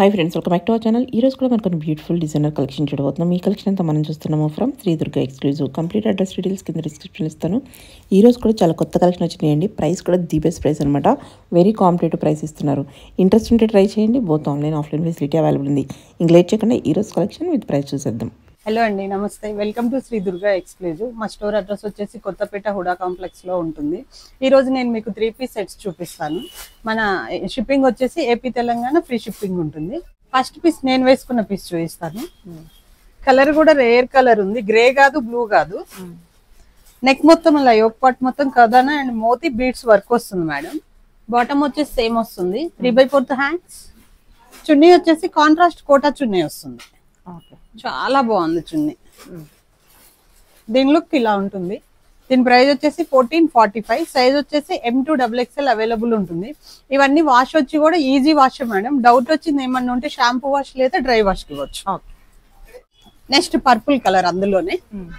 Hi friends welcome back to our channel ఈ రోజు కూడా మనకు బ్యూటిఫుల్ డిజైనర్ కలెక్షన్ చూడబోతున్నాం ఈ కలెక్షన్ అంతా మనం చూస్తున్నాము from Shri Durga exclusive complete address details కింద డిస్క్రిప్షన్ ఇస్తాను ఈ రోజు కూడా చాలా కొత్త కలెక్షన్ వచ్చినాయండి ప్రైస్ కూడా ది బెస్ట్ ప్రైస్ అనమాట వెరీ కాంపిటేటివ్ ప్రైస్ ఇస్తున్నారు ఇంట్రెస్ట్ ఉంటే ట్రై చేయండి both online offline facility available ఉంది ఇంక లేట్ చేయకుండా ఈ రోజు కలెక్షన్ విత్ ప్రైస్ చూసేద్దాం హలో అండి నమస్తే welcome to Shri Durga exclusive మా స్టోర్ అడ్రస్ వచ్చేసి కొత్తపేట హుడా కాంప్లెక్స్ లో ఉంటుంది ఈ రోజు నేను మీకు త్రీ పీస్ సెట్స్ చూపిస్తాను మన షిప్పింగ్ వచ్చేసి ఏపీ తెలంగాణ ఫ్రీ షిప్పింగ్ ఉంటుంది ఫస్ట్ పీస్ నేను వేసుకున్న పీస్ చూపిస్తాను కలర్ కూడా రేర్ కలర్ ఉంది గ్రే కాదు బ్లూ కాదు నెక్ మొత్తం అలా యోక్ పార్ట్ మొత్తం కదానా అండ్ మోతీ బీడ్స్ వర్క్ వస్తుంది మేడం బాటమ్ వచ్చేసి సేమ్ వస్తుంది three by fourth hands chunni వచ్చేసి కాంట్రాస్ట్ కోటా చున్నీ వస్తుంది ఓకే చాలా బాగుంది చున్నీ దీని లుక్ ఇలా ఉంటుంది దీని ప్రైస్ వచ్చేసి ఫోర్టీన్ ఫార్టీ ఫైవ్ సైజ్ వచ్చేసి M two double XL available ఉంటుంది ఇవన్నీ వాష్ వచ్చి కూడా ఈజీ వాష్ మేడం డౌట్ వచ్చింది ఏమన్నా ఉంటే షాంపూ వాష్ లేదా డ్రై వాష్ కి ఇవ్వచ్చు ఓకే నెక్స్ట్ పర్పుల్ కలర్ అందులోనే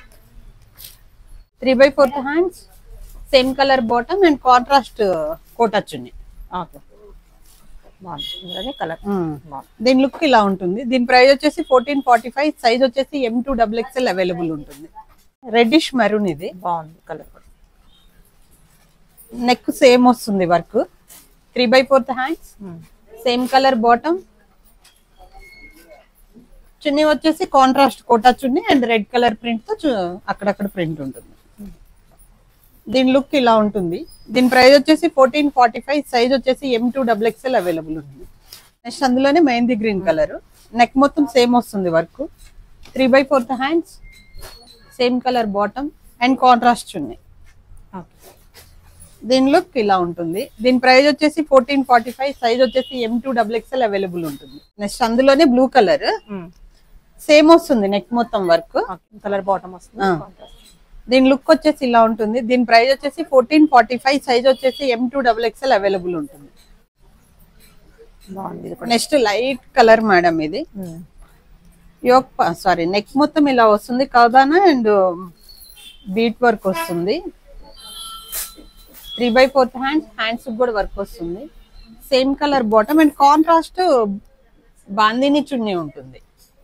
three by fourth hands same colour bottom and contrast Kota chunni okay బాగుంది ఇందులోనే కలర్ దీని లుక్ ఇలా ఉంటుంది దీని ప్రైస్ వచ్చేసి ఫోర్టీన్ ఫార్టీ ఫైవ్ సైజ్ వచ్చేసి M two double XL available ఉంటుంది రెడ్డిష్ మెరూన్ ఇది బాగుంది కలర్ నెక్ సేమ్ వస్తుంది work three by fourth hands same colour bottom చున్నీ వచ్చేసి contrast Kota chunni and red colour print తో చు- అక్కడక్కడ ప్రింట్ ఉంటుంది దీని లుక్ ఇలా ఉంటుంది దీని ప్రైస్ వచ్చేసి ఫోర్టీన్ ఫార్టీ ఫైవ్ సైజ్ వచ్చేసి M two double XL available ఉంది నెక్స్ట్ అందులోనే మెహందీ గ్రీన్ కలర్ నెక్ మొత్తం సేమ్ వస్తుంది work three by fourth hands same colour bottom and contrast chunni okay దీని లుక్ ఇలా ఉంటుంది దీని ప్రైస్ వచ్చేసి ఫోర్టీన్ ఫార్టీ ఫైవ్ సైజ్ వచ్చేసి M two double XL available ఉంటుంది నెక్స్ట్ అందులోనే బ్లూ కలర్ సేమ్ వస్తుంది నెక్ మొత్తం వర్క్ కలర్ బాటమ్ వస్తుంది దీని లుక్ వచ్చేసి ఇలా ఉంటుంది దీని ప్రైస్ వచ్చేసి ఫోర్టీన్ ఫార్టీ ఫైవ్ సైజ్ వచ్చేసి M two double XL available ఉంటుంది బాగుంది ఇది కూడా నెక్స్ట్ లైట్ కలర్ మేడం ఇది యోక్ సారీ నెక్ మొత్తం ఇలా వస్తుంది కదానా అండ్ బీట్ వర్క్ వస్తుంది three by fourth hands hands కూడా వర్క్ వస్తుంది same colour bottom and contrast bandhani chunni ఉంటుంది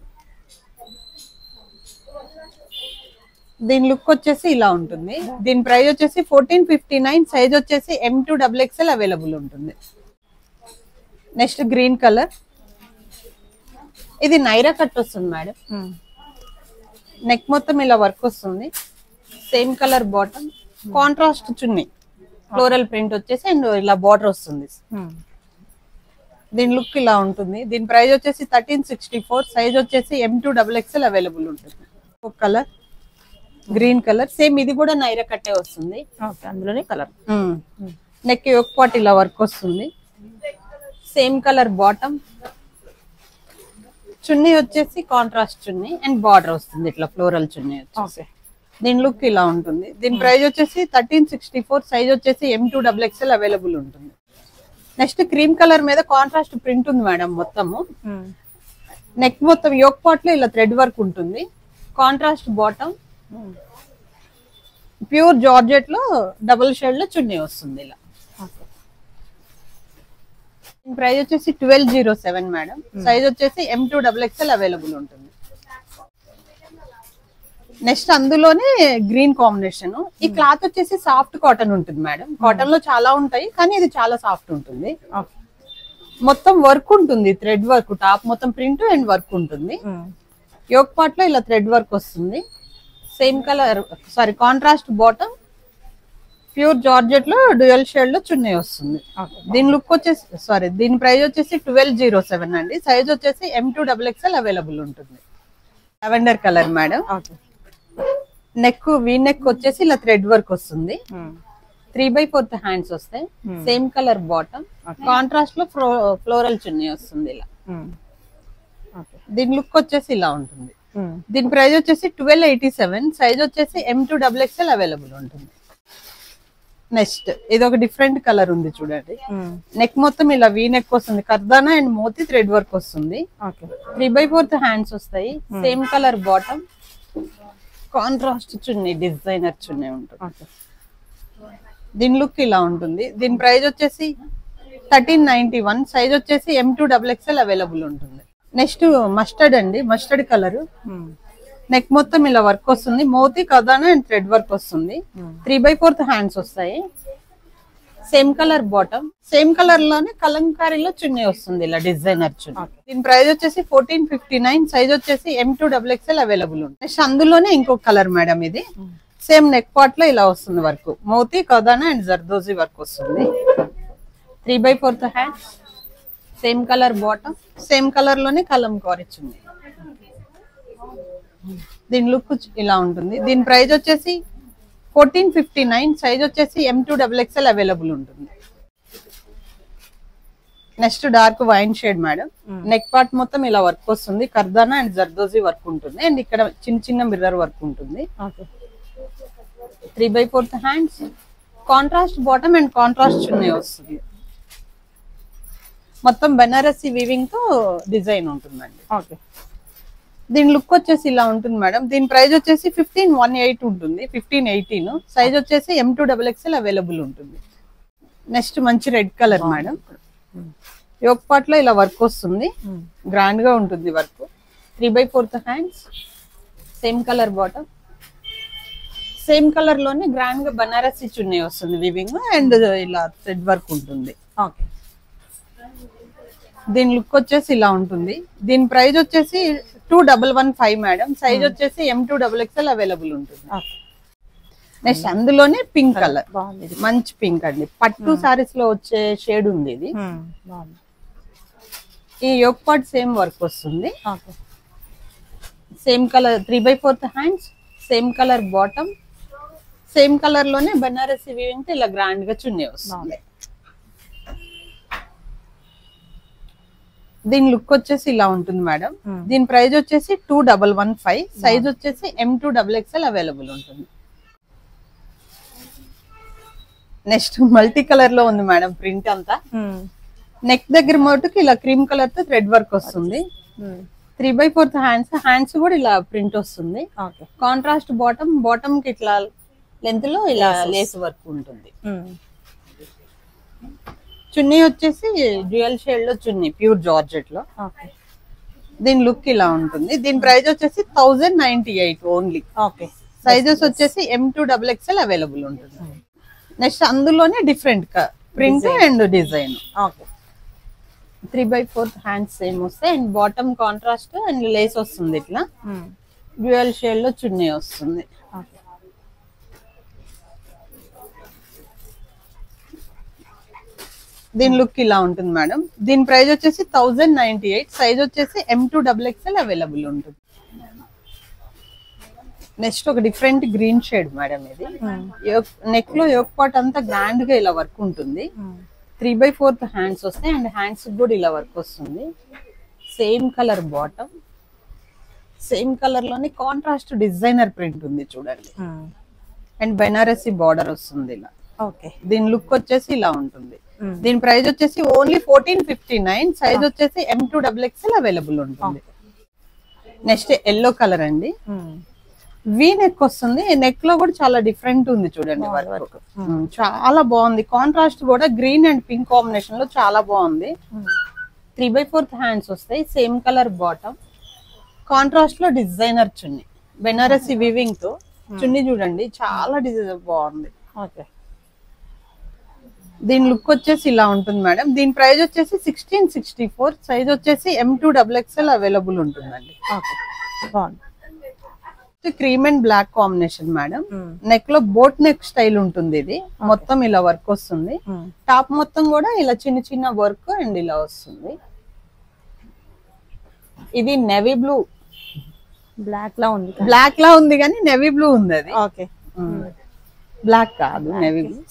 దీని లుక్ వచ్చేసి ఇలా ఉంటుంది దీని ప్రైస్ వచ్చేసి ఫోర్టీన్ ఫిఫ్టీ నైన్ సైజ్ వచ్చేసి M two double XL available ఉంటుంది నెక్స్ట్ గ్రీన్ కలర్ ఇది నైరా కట్ వస్తుంది మేడం నెక్ మొత్తం ఇలా వర్క్ వస్తుంది సేమ్ కలర్ బాటమ్ కాంట్రాస్ట్ చున్నీ ఫ్లోరల్ ప్రింట్ వచ్చేసి అండ్ ఇలా బార్డర్ వస్తుంది దీని లుక్ ఇలా ఉంటుంది దీని ప్రైస్ వచ్చేసి థర్టీన్ సిక్స్టీ ఫోర్ సైజ్ వచ్చేసి M two double XL available ఉంటుంది ఒక కలర్ గ్రీన్ కలర్ సేమ్ ఇది కూడా నైరా కట్టే వస్తుంది ఓకే అందులోనే కలర్ నెక్ ఒక పాట్ ఇలా వర్క్ వస్తుంది సేమ్ కలర్ బాటమ్ చున్నీ వచ్చేసి కాంట్రాస్ట్ చున్నీ అండ్ బార్డర్ వస్తుంది ఇట్లా ఫ్లోరల్ చున్నీ వచ్చేసి ఓకే దీని లుక్ ఇలా ఉంటుంది దీని ప్రైస్ వచ్చేసి థర్టీన్ సిక్స్టీ ఫోర్ సైజ్ వచ్చేసి M two double XL available ఉంటుంది నెక్స్ట్ క్రీమ్ కలర్ మీద కాంట్రాస్ట్ ప్రింట్ ఉంది మేడం మొత్తము నెక్ మొత్తం యోక్ పాట్ లో ఇలా థ్రెడ్ వర్క్ ఉంటుంది కాంట్రాస్ట్ బాటమ్ ప్యూర్ జార్జెట్ లో డబుల్ షేడ్ లో చున్నీ వస్తుంది ఇలా ఓకే ప్రైస్ వచ్చేసి twelve zero seven madam size వచ్చేసి M two double XL available ఉంటుంది నెక్స్ట్ అందులోనే గ్రీన్ కాంబినేషన్ ఈ క్లాత్ వచ్చేసి సాఫ్ట్ కాటన్ ఉంటుంది మేడం కాటన్ లో చాలా ఉంటాయి కానీ ఇది చాలా సాఫ్ట్ ఉంటుంది ఓకే మొత్తం వర్క్ ఉంటుంది థ్రెడ్ వర్క్ టాప్ మొత్తం ప్రింట్ అండ్ వర్క్ ఉంటుంది యోక్ పార్ట్ లో ఇలా థ్రెడ్ వర్క్ వస్తుంది same colour sorry contrast bottom pure georgette లో డ్యూయల్ షేడ్ లో చున్నీ వస్తుంది ఓకే దీని లుక్ వచ్చేసి సారీ దీని ప్రైస్ వచ్చేసి ట్వెల్వ్ జీరో సెవెన్ అండి సైజ్ వచ్చేసి M two double XL available ఉంటుంది lavender colour madam okay neck V neck వచ్చేసి ఇలా థ్రెడ్ వర్క్ వస్తుంది త్రీ బై ఫోర్త్ హ్యాండ్స్ వస్తాయి సేమ్ కలర్ బాటమ్ కాంట్రాస్ట్ లో ఫ్లోరల్ చున్నీ వస్తుంది ఇలా ఓకే దీని లుక్ వచ్చేసి ఇలా ఉంటుంది దీని ప్రైస్ వచ్చేసి ట్వెల్వ్ ఎయిటీ సెవెన్ సైజ్ వచ్చేసి M two double XL available ఉంటుంది నెక్స్ట్ ఇది ఒక డిఫరెంట్ కలర్ ఉంది చూడండి నెక్ మొత్తం ఇలా వీ నెక్ వస్తుంది కర్దానా అండ్ మోతి థ్రెడ్ వర్క్ వస్తుంది okay three by fourth hands వస్తాయి సేమ్ కలర్ బాటమ్ కాంట్రాస్ట్ చున్నీ డిజైనర్ చున్నీ ఉంటుంది ఓకే దీని లుక్ ఇలా ఉంటుంది దీని ప్రైస్ వచ్చేసి థర్టీన్ నైన్టీ వన్ సైజ్ వచ్చేసి M two double XL available ఉంటుంది నెక్స్ట్ మస్టర్డ్ అండి మస్టర్డ్ కలర్ నెక్ మొత్తం ఇలా వర్క్ వస్తుంది మోతీ కదానా అండ్ థ్రెడ్ వర్క్ వస్తుంది త్రీ బై ఫోర్త్ హ్యాండ్స్ వస్తాయి same colour bottom same colour లోనే కలంకారీలో చున్నీ వస్తుంది ఇలా డిజైనర్ చున్నీ దీని ప్రైస్ వచ్చేసి ఫోర్టీన్ ఫిఫ్టీ నైన్ సైజ్ వచ్చేసి M two double XL available ఉంది నెక్స్ట్ అందులోనే ఇంకొక కలర్ మేడం ఇది సేమ్ నెక్ పార్ట్ లో ఇలా వస్తుంది వర్క్ మోతీ కదానా అండ్ జర్దోజీ వర్క్ వస్తుంది three by fourth hands same colour bottom same colour లోనే కలం చున్నీ దీని లుక్ ఇలా ఉంటుంది దీని ప్రైస్ వచ్చేసి ఫోర్టీన్ ఫిఫ్టీ నైన్ సైజ్ వచ్చేసి M two double XL available ఉంటుంది next dark wine shade madam neck part మొత్తం ఇలా వర్క్ వస్తుంది కర్దానా అండ్ జర్దోజీ వర్క్ ఉంటుంది అండ్ ఇక్కడ చిన్న చిన్న మిర్రర్ వర్క్ ఉంటుంది three by fourth hands contrast bottom and contrast చున్నీ వస్తుంది మొత్తం బెనారసి వీవింగ్ తో డిజైన్ ఉంటుందండి ఓకే దీని లుక్ వచ్చేసి ఇలా ఉంటుంది మేడం దీని ప్రైస్ వచ్చేసి ఫిఫ్టీన్ వన్ ఎయిట్ ఉంటుంది ఫిఫ్టీన్ ఎయిటీన్ సైజ్ వచ్చేసి M to double XL available ఉంటుంది నెక్స్ట్ మంచి red colour madam yoke part లో ఇలా వర్క్ వస్తుంది గ్రాండ్ గా ఉంటుంది work three by fourth hands same colour bottom same colour లోనే గ్రాండ్ గా బనారసి చున్నీ వస్తుంది వివింగ్ అండ్ ఇలా థ్రెడ్ వర్క్ ఉంటుంది ఓకే దీని లుక్ వచ్చేసి ఇలా ఉంటుంది దీని ప్రైస్ వచ్చేసి two double one five madam size వచ్చేసి M to double XL available ఉంటుంది ఓకే నెక్స్ట్ అందులోనే పింక్ కలర్ బాగుంది ఇది మంచి పింక్ అండి పట్టు సారీస్ లో వచ్చే షేడ్ ఉంది ఇది బాగుంది ఈ యోక్ పార్ట్ సేమ్ వర్క్ వస్తుంది okay same colour three by fourth hands same colour bottom same colour లోనే బనారసి వీవింగ్ ఇలా గ్రాండ్ గా చున్నీ వస్తుంది దీని లుక్ వచ్చేసి ఇలా ఉంటుంది మేడం Hmm. దీని ప్రైస్ వచ్చేసి two double one five size వచ్చేసి M to double XL available ఉంటుంది నెక్స్ట్ మల్టీ కలర్ లో ఉంది మేడం ప్రింట్ అంతా నెక్ దగ్గర మటుకు ఇలా క్రీమ్ కలర్ తో థ్రెడ్ వర్క్ వస్తుంది three by fourth hands hands కూడా ఇలా ప్రింట్ వస్తుంది ఓకే కాంట్రాస్ట్ బాటమ్ బాటమ్ కి ఇట్లా లెంత్ లో ఇలా లేస్ వర్క్ ఉంటుంది చున్నీ వచ్చేసి డ్యూయల్ షేడ్ లో చున్నీ ప్యూర్ జార్జెట్ లో ఓకే దీని లుక్ ఇలా ఉంటుంది దీని ప్రైస్ వచ్చేసి thousand ninety eight only okay sizes వచ్చేసి M two double XL available ఉంటుంది నెక్స్ట్ అందులోనే different print and design okay three by fourth hands same వస్తాయి and bottom contrast and lace వస్తుంది ఇట్లా డ్యూయల్ షేడ్ లో చున్నీ వస్తుంది ఓకే దీని లుక్ ఇలా ఉంటుంది మేడం దీని ప్రైస్ వచ్చేసి థౌజండ్ నైన్టీ ఎయిట్ సైజ్ వచ్చేసి M two double XL available ఉంటుంది నెక్స్ట్ ఒక డిఫరెంట్ గ్రీన్ షేడ్ మేడం ఇది నెక్ లో యోక్ పాట్ అంతా గ్రాండ్ గా ఇలా వర్క్ ఉంటుంది త్రీ బై ఫోర్త్ హ్యాండ్స్ వస్తాయి అండ్ హ్యాండ్స్ కూడా ఇలా వర్క్ వస్తుంది same colour bottom same colour లోనే కాంట్రాస్ట్ డిజైనర్ ప్రింట్ ఉంది చూడండి అండ్ బెనారసి బార్డర్ వస్తుంది ఇలా ఓకే దీని లుక్ వచ్చేసి ఇలా ఉంటుంది దీని ప్రైస్ వచ్చేసి only fourteen fifty nine size వచ్చేసి M two double XL available ఉంటుంది నెక్స్ట్ ఎల్లో కలర్ అండి వి నెక్ వస్తుంది నెక్ లో కూడా చాలా డిఫరెంట్ ఉంది చూడండి వర్క్ చాలా బాగుంది కాంట్రాస్ట్ కూడా గ్రీన్ అండ్ పింక్ కాంబినేషన్ లో చాలా బాగుంది త్రీ బై ఫోర్త్ హ్యాండ్స్ వస్తాయి సేమ్ కలర్ బాటమ్ కాంట్రాస్ట్ లో డిజైనర్ చున్నీ బెనారసి వివింగ్ తో చున్నీ చూడండి చాలా డిజైన్ బాగుంది ఓకే దీని లుక్ వచ్చేసి ఇలా ఉంటుంది మేడం దీని ప్రైస్ వచ్చేసి సిక్స్టీన్ సిక్స్టీ ఫోర్ సైజ్ వచ్చేసి M two double XL available ఉంటుందండి ఓకే బాగుంది cream and black combination madam neck లో బోట్ నెక్ స్టైల్ ఉంటుంది ఇది మొత్తం ఇలా వర్క్ వస్తుంది టాప్ మొత్తం కూడా ఇలా చిన్న చిన్న వర్క్ అండ్ ఇలా వస్తుంది ఇది నెవీ బ్లూ బ్లాక్ లా ఉంది బ్లాక్ లా ఉంది కానీ నెవీ బ్లూ ఉంది అది ఓకే బ్లాక్ కాదు నెవీ బ్లూ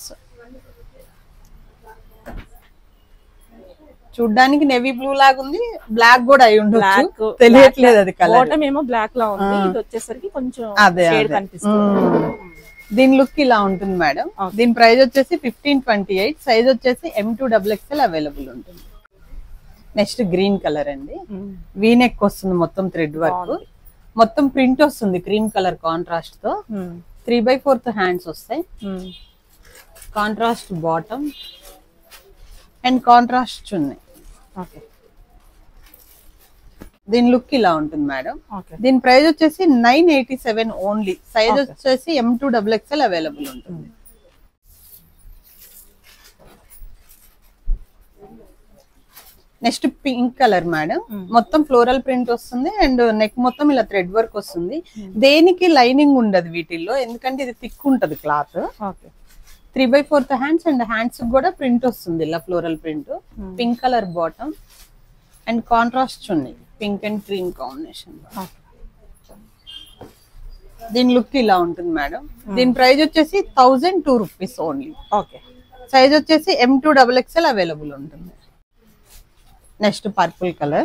చూడ్డానికి నెవీ బ్లూ లాగా ఉంది బ్లాక్ కూడా అయి ఉండొచ్చు Black, తెలియట్లేదు అది కలర్ బాటమ్ ఏమో బ్లాక్ లా ఉంది ఇది వచ్చేసరికి కొంచెం అదే షేడ్ అదే. కనిపిస్తుంది మ్మ్. దీని లుక్ ఇలా ఉంటుంది మేడం దీని ప్రైస్ వచ్చేసి ఫిఫ్టీన్ ట్వంటీ ఎయిట్ సైజ్ వచ్చేసి M two double XL available ఉంటుంది నెక్స్ట్ గ్రీన్ కలర్ అండి వీ నెక్ వస్తుంది మొత్తం థ్రెడ్ వర్క్ మొత్తం ప్రింట్ వస్తుంది క్రీమ్ కలర్ కాంట్రాస్ట్ తో త్రీ బై ఫోర్త్ హ్యాండ్స్ వస్తాయి contrast bottom and contrast chunni okay దీని లుక్ ఇలా ఉంటుంది మేడం ఓకే దీని ప్రైస్ వచ్చేసి nine eighty seven only size Okay. వచ్చేసి M two double XL available ఉంటుంది నెక్స్ట్ పింక్ కలర్ మేడం మొత్తం ఫ్లోరల్ ప్రింట్ వస్తుంది అండ్ నెక్ మొత్తం ఇలా థ్రెడ్ వర్క్ వస్తుంది దేనికి లైనింగ్ ఉండదు వీటిల్లో ఎందుకంటే ఇది థిక్ ఉంటది cloth okay three by fourth hands and hands కూడా ప్రింట్ వస్తుంది ఇలా floral print pink colour bottom and contrast చున్నీ pink and cream combination okay దీని లుక్ ఇలా ఉంటుంది మేడం దీని ప్రైస్ వచ్చేసి thousand two rupees only okay size వచ్చేసి M two double XL available ఉంటుంది next purple colour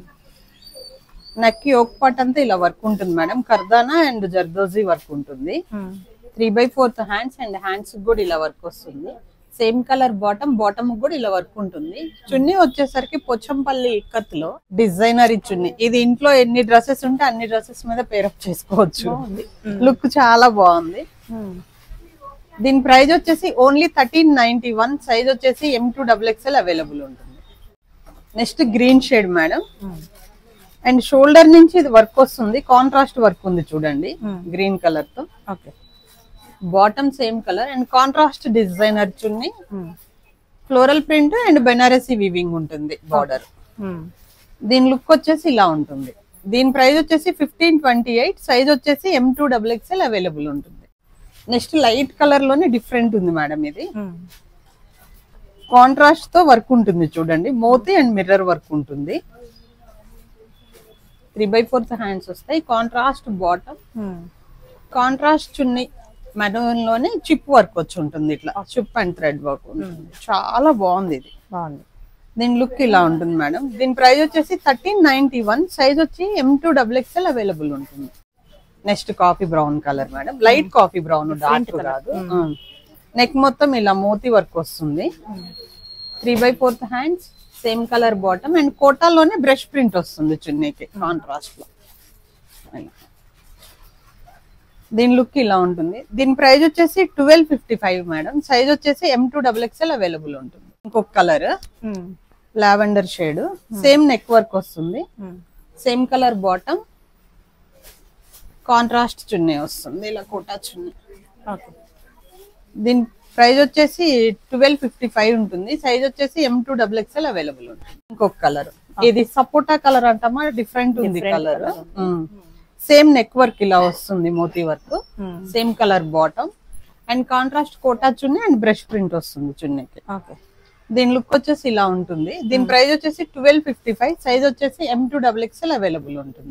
neck yoke part అంతా ఇలా వర్క్ ఉంటుంది మేడం కర్దానా అండ్ జర్దోజీ వర్క్ ఉంటుంది three by fourth hands and hands కూడా ఇలా వర్క్ వస్తుంది సేమ్ కలర్ బాటమ్ బాటమ్ కూడా ఇలా వర్క్ ఉంటుంది చున్నీ వచ్చేసరికి పొచ్చంపల్లి ఇక్కత్లో డిజైనర్ చున్నీ ఇది ఇంట్లో ఎన్ని డ్రెస్సెస్ ఉంటే అన్ని డ్రెస్సెస్ మీద పేరప్ చేసుకోవచ్చు లుక్ చాలా బాగుంది దీని ప్రైస్ వచ్చేసి only thirteen ninety one size వచ్చేసి M two double XL available ఉంటుంది next green shade madam and shoulder నుంచి ఇది వర్క్ వస్తుంది కాంట్రాస్ట్ వర్క్ ఉంది చూడండి గ్రీన్ కలర్ తో okay bottom same colour and contrast designer చున్ని floral print and Banarasi weaving ఉంటుంది బార్డర్ దీని లుక్ వచ్చేసి ఇలా ఉంటుంది దీని ప్రైస్ వచ్చేసి ఫిఫ్టీన్ ట్వంటీ ఎయిట్ సైజ్ వచ్చేసి M two double XL available ఉంటుంది నెక్స్ట్ లైట్ కలర్ లోనే డిఫరెంట్ ఉంది మేడం ఇది కాంట్రాస్ట్ తో వర్క్ ఉంటుంది చూడండి మోతి అండ్ మిర్రర్ వర్క్ ఉంటుంది త్రీ బై ఫోర్త్ హ్యాండ్స్ వస్తాయి కాంట్రాస్ట్ బాటమ్ కాంట్రాస్ట్ చున్ని మెడూన్ లోనే చిప్ వర్క్ వచ్చి ఉంటుంది ఇట్లా చిప్ అండ్ థ్రెడ్ వర్క్ ఉంటుంది చాలా బాగుంది ఇది బాగుంది దీని లుక్ ఇలా ఉంటుంది మేడం దీని ప్రైస్ వచ్చేసి థర్టీన్ నైన్టీ వన్ సైజ్ వచ్చి M two double XL available ఉంటుంది next coffee brown colour madam light coffee brown dark కాదు నెక్ మొత్తం ఇలా మోతి వర్క్ వస్తుంది three by fourth hands same colour bottom and కోటాలోనే బ్రష్ ప్రింట్ వస్తుంది చున్నీకి కాంట్రాస్ట్ లో ఇలా. దీని లుక్ ఇలా ఉంటుంది దీని ప్రైస్ వచ్చేసి twelve fifty five madam size వచ్చేసి M two double XL available ఉంటుంది ఇంకొక colour lavender shade same neck work వస్తుంది సేమ్ కలర్ బాటమ్ కాంట్రాస్ట్ చున్నీ వస్తుంది ఇలా కోటా చున్నీ ఓకే దీని ప్రైస్ వచ్చేసి ట్వెల్వ్ ఫిఫ్టీ ఫైవ్ ఉంటుంది సైజ్ వచ్చేసి M two double XL available ఉంటుంది ఇంకొక కలర్ ఇది సపోటా కలర్ అంటామా డిఫరెంట్ ఉంది కలర్ సేమ్ నెక్ వర్క్ ఇలా వస్తుంది మోతీ work same colour bottom and contrast Kota chunni and brush print వస్తుంది చున్నీకి ఓకే దీని లుక్ వచ్చేసి ఇలా ఉంటుంది దీని ప్రైస్ వచ్చేసి ట్వెల్వ్ ఫిఫ్టీ ఫైవ్ సైజ్ వచ్చేసి M two double XL available ఉంటుంది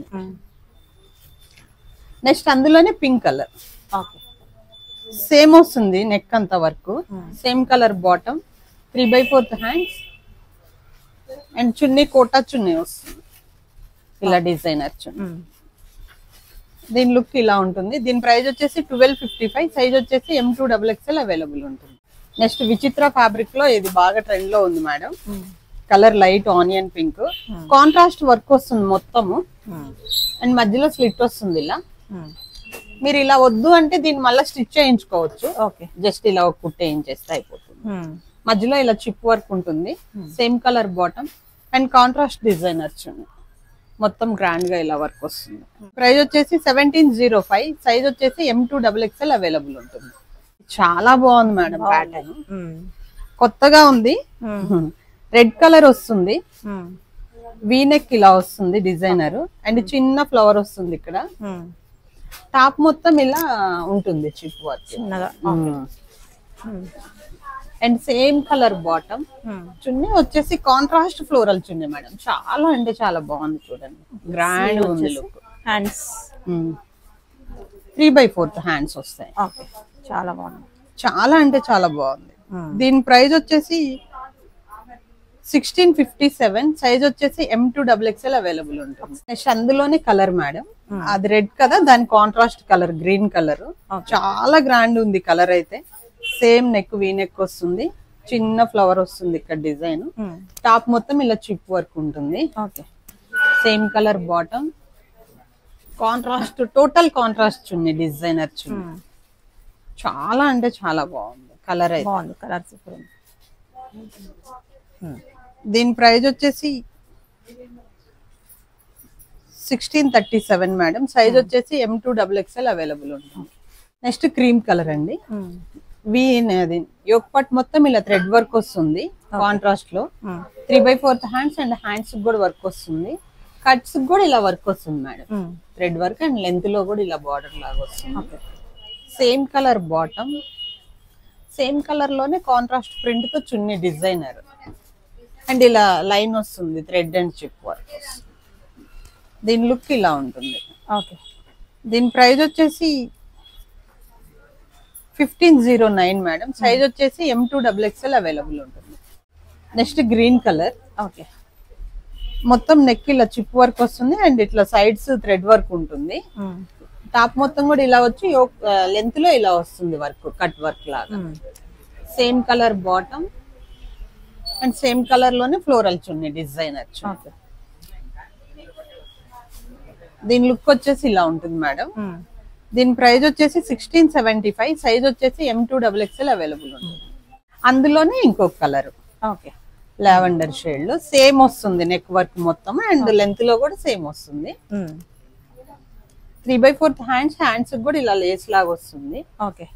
నెక్స్ట్ అందులోనే పింక్ కలర్ ఓకే సేమ్ వస్తుంది నెక్ అంత వరకు same colour bottom three by fourth hands and చున్నీ కోటా చున్నీ వస్తుంది ఇలా డిజైనర్ చున్నీ దీని లుక్ ఇలా ఉంటుంది దీని ప్రైస్ వచ్చేసి ట్వెల్వ్ ఫిఫ్టీ ఫైవ్ సైజ్ వచ్చేసి M two double XL available ఉంటుంది నెక్స్ట్ విచిత్ర ఫ్యాబ్రిక్ లో ఇది బాగా ట్రెండ్ లో ఉంది madam colour light onion pink contrast work వస్తుంది మొత్తము అండ్ మధ్యలో స్లిట్ వస్తుంది ఇలా మీరు ఇలా వద్దు అంటే దీన్ని మళ్ళీ స్టిచ్ చేయించుకోవచ్చు ఓకే జస్ట్ ఇలా ఒక కుట్ట వేయించేస్తే అయిపోతుంది మధ్యలో ఇలా చిప్ వర్క్ ఉంటుంది same colour bottom and contrast designer చున్నీ మొత్తం గ్రాండ్ గా ఇలా వర్క్ వస్తుంది ప్రైస్ వచ్చేసి సెవెంటీన్ జీరో ఫైవ్ సైజ్ వచ్చేసి M two double XL available ఉంటుంది చాలా బాగుంది మేడం ప్యాటర్న్ కొత్తగా ఉంది రెడ్ కలర్ వస్తుంది వీనెక్ ఇలా వస్తుంది డిజైనర్ అండ్ చిన్న ఫ్లవర్ వస్తుంది ఇక్కడ టాప్ మొత్తం ఇలా ఉంటుంది చిప్ వర్క్ చిన్నగా అండ్ సేమ్ కలర్ బాటమ్ చున్నీ వచ్చేసి కాంట్రాస్ట్ ఫ్లోరల్ చున్నీ మేడం చాలా అంటే చాలా బాగుంది చూడండి గ్రాండ్ ఉంది look hands three by fourth hands వస్తాయి ఓకే చాలా బాగుంది చాలా అంటే చాలా బాగుంది దీని ప్రైస్ వచ్చేసి సిక్స్టీన్ ఫిఫ్టీ సెవెన్ సైజ్ వచ్చేసి M two double XL available ఉంటుంది నెక్స్ట్ అందులోనే కలర్ మేడం అది రెడ్ కదా దాని కాంట్రాస్ట్ కలర్ గ్రీన్ కలర్ చాలా గ్రాండ్ ఉంది కలర్ అయితే సేమ్ నెక్ వీ నెక్ వస్తుంది చిన్న ఫ్లవర్ వస్తుంది ఇక్కడ డిజైన్ టాప్ మొత్తం ఇలా చిప్ వర్క్ ఉంటుంది okay same colour bottom contrast total contrast chunni designer chunni చాలా అంటే చాలా బాగుంది కలర్ అయితే బాగుంది కలర్ సూపర్ ఉంది దీని ప్రైస్ వచ్చేసి sixteen thirty seven madam size వచ్చేసి M two double XL available ఉంటుంది నెక్స్ట్ క్రీమ్ కలర్ అండి వి అది యోక్ పట్ మొత్తం ఇలా థ్రెడ్ వర్క్ వస్తుంది కాంట్రాస్ట్ లో three by fourth hands and hands కూడా వర్క్ వస్తుంది కట్స్ కూడా ఇలా వర్క్ వస్తుంది madam thread work and length లో కూడా ఇలా బార్డర్ లాగా వస్తుంది okay same colour bottom same colour లోనే కాంట్రాస్ట్ ప్రింట్ తో చున్నీ డిజైనర్ అండ్ ఇలా లైన్ వస్తుంది థ్రెడ్ అండ్ చిప్ వర్క్ దీని లుక్ ఇలా ఉంటుంది ఓకే దీని ప్రైస్ వచ్చేసి fifteen zero nine madam size వచ్చేసి M two double XL available ఉంటుంది నెక్స్ట్ గ్రీన్ కలర్ ఓకే మొత్తం నెక్ ఇలా చిప్ వర్క్ వస్తుంది అండ్ ఇట్లా సైడ్స్ థ్రెడ్ వర్క్ ఉంటుంది టాప్ మొత్తం కూడా ఇలా వచ్చి లెంత్ లో ఇలా వస్తుంది వర్క్ కట్ వర్క్ లాగా same colour bottom and same colour లోనే ఫ్లోరల్ చున్నీ డిజైనర్ ఓకే దీని లుక్ వచ్చేసి ఇలా ఉంటుంది మేడం దీని ప్రైస్ వచ్చేసి సిక్స్టీన్ సెవెంటీ ఫైవ్ సైజ్ వచ్చేసి M two double XL available ఉంటుంది అందులోనే ఇంకొక కలర్ ఓకే లావెండర్ షేడ్ లో సేమ్ వస్తుంది నెక్ వర్క్ మొత్తం అండ్ లెంత్ లో కూడా సేమ్ వస్తుంది three by fourth hands hands కూడా ఇలా లేస్ లాగా వస్తుంది okay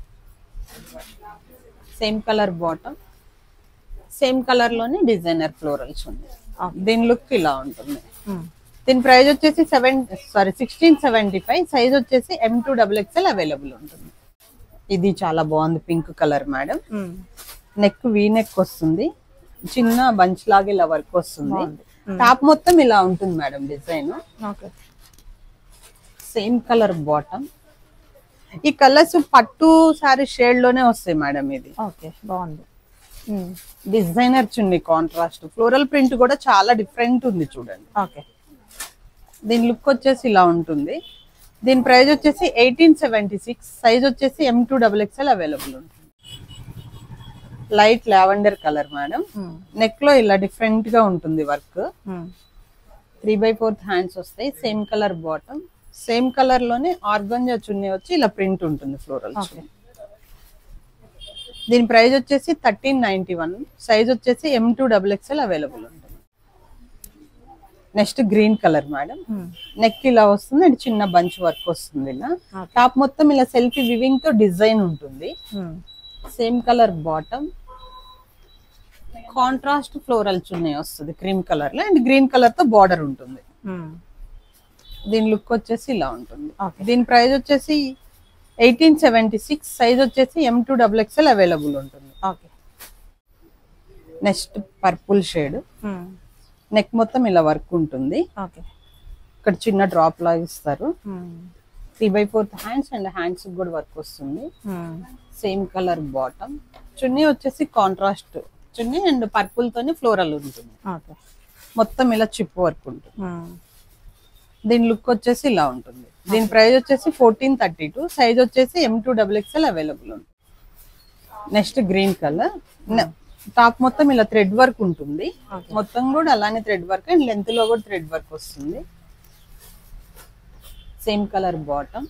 same colour bottom same colour లోనే డిజైనర్ ఫ్లోరల్స్ ఉంది దీని లుక్ ఇలా ఉంటుంది దీని ప్రైస్ వచ్చేసి seven sorry sixteen seventy five size వచ్చేసి M two double XL available ఉంటుంది ఇది చాలా బాగుంది pink colour madam neck V neck వస్తుంది చిన్న బంచ్ లాగా ఇలా వర్క్ వస్తుంది టాప్ మొత్తం ఇలా ఉంటుంది madam design okay same colour bottom ఈ కలర్స్ పట్టు సారీ షేడ్ లోనే వస్తాయి మేడం ఇది ఓకే బాగుంది designer chunni contrast floral print కూడా చాలా డిఫరెంట్ ఉంది చూడండి ఓకే దీని లుక్ వచ్చేసి ఇలా ఉంటుంది దీని ప్రైస్ వచ్చేసి ఎయిటీన్ సెవెంటీ సిక్స్ సైజ్ వచ్చేసి M two double XL available ఉంటుంది light lavender colour madam neck లో ఇలా డిఫరెంట్ గా ఉంటుంది work three by fourth hands వస్తాయి same colour bottom same colour లోనే ఆర్గంజా చున్నీ వచ్చి ఇలా ప్రింట్ ఉంటుంది ఫ్లోరల్ ఓకే దీని ప్రైస్ వచ్చేసి థర్టీన్ నైన్టీ వన్ సైజ్ వచ్చేసి M two double XL available ఉంటుంది next green colour madam neck ఇలా వస్తుంది అండ్ చిన్న బంచ్ వర్క్ వస్తుంది ఇలా టాప్ మొత్తం ఇలా సెల్ఫీ వివింగ్ తో డిజైన్ ఉంటుంది same colour bottom contrast floral చున్నీ వస్తుంది క్రీమ్ కలర్ లో అండ్ గ్రీన్ కలర్ తో బార్డర్ ఉంటుంది దీని లుక్ వచ్చేసి ఇలా ఉంటుంది Okay. దీని ప్రైస్ వచ్చేసి ఎయిటీన్ సెవెంటీ సిక్స్ సైజ్ వచ్చేసి M two double XL available ఉంటుంది okay next purple shade neck మొత్తం ఇలా వర్క్ ఉంటుంది ఓకే ఇక్కడ చిన్న డ్రాప్ లాగా ఇస్తారు three by fourth hands and hands కూడా వర్క్ వస్తుంది సేమ్ కలర్ బాటమ్ చున్నీ వచ్చేసి కాంట్రాస్ట్ చున్నీ అండ్ పర్పుల్ తోని ఫ్లోరల్ ఉంటుంది ఓకే మొత్తం ఇలా చిప్ వర్క్ ఉంటుంది దీని లుక్ వచ్చేసి ఇలా ఉంటుంది దీని ప్రైస్ వచ్చేసి ఫోర్టీన్ థర్టీ టూ సైజ్ వచ్చేసి M two double XL available ఉంది నెక్స్ట్ గ్రీన్ కలర్ టాప్ మొత్తం ఇలా థ్రెడ్ వర్క్ ఉంటుంది Okay. మొత్తం కూడా అలానే థ్రెడ్ వర్క్ అండ్ లెంత్ లో కూడా థ్రెడ్ వర్క్ వస్తుంది same colour bottom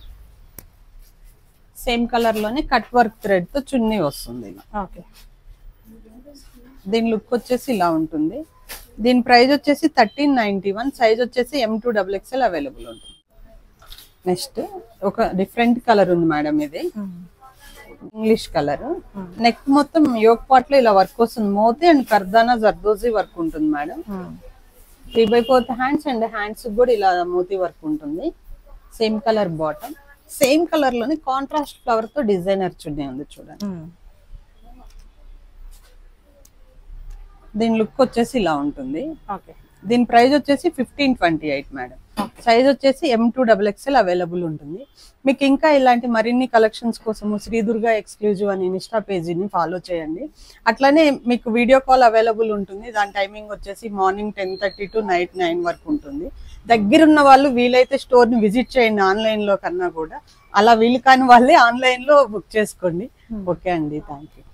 same colour లోనే కట్ వర్క్ థ్రెడ్ తో చున్నీ వస్తుంది ఇలా ఓకే దీని లుక్ వచ్చేసి ఇలా ఉంటుంది దీని ప్రైస్ వచ్చేసి థర్టీన్ నైన్టీ వన్ సైజ్ వచ్చేసి M two double XL available ఉంటుంది నెక్స్ట్ ఒక డిఫరెంట్ కలర్ ఉంది మేడం ఇది ఇంగ్లీష్ కలర్ నెక్ మొత్తం యోగ్ పాట్ లో ఇలా వర్క్ వస్తుంది మోతి అండ్ కర్దానా జర్దోజీ వర్క్ ఉంటుంది madam three by fourth hands and hands కూడా ఇలా మోతి వర్క్ ఉంటుంది same colour bottom same colour లోని కాంట్రాస్ట్ ఫ్లవర్ తో డిజైనర్ చున్నీ ఉంది చూడండి దీని లుక్ వచ్చేసి ఇలా ఉంటుంది ఓకే దీని ప్రైస్ వచ్చేసి fifteen twenty eight madam size వచ్చేసి M two double XL available ఉంటుంది మీకు ఇంకా ఇలాంటి మరిన్ని కలెక్షన్స్ కోసము శ్రీదుర్గా ఎక్స్క్లూజివ్ అని ఇన్స్టా పేజీని ఫాలో చేయండి అట్లనే మీకు వీడియో కాల్ అవైలబుల్ ఉంటుంది దాని టైమింగ్ వచ్చేసి morning ten thirty to night nine వరకు ఉంటుంది దగ్గరున్న వాళ్ళు వీలైతే స్టోర్ని విజిట్ చేయండి ఆన్లైన్లో కన్నా కూడా అలా వీలు కాని వాళ్ళే ఆన్లైన్లో బుక్ చేసుకోండి ఓకే అండి థ్యాంక్ యూ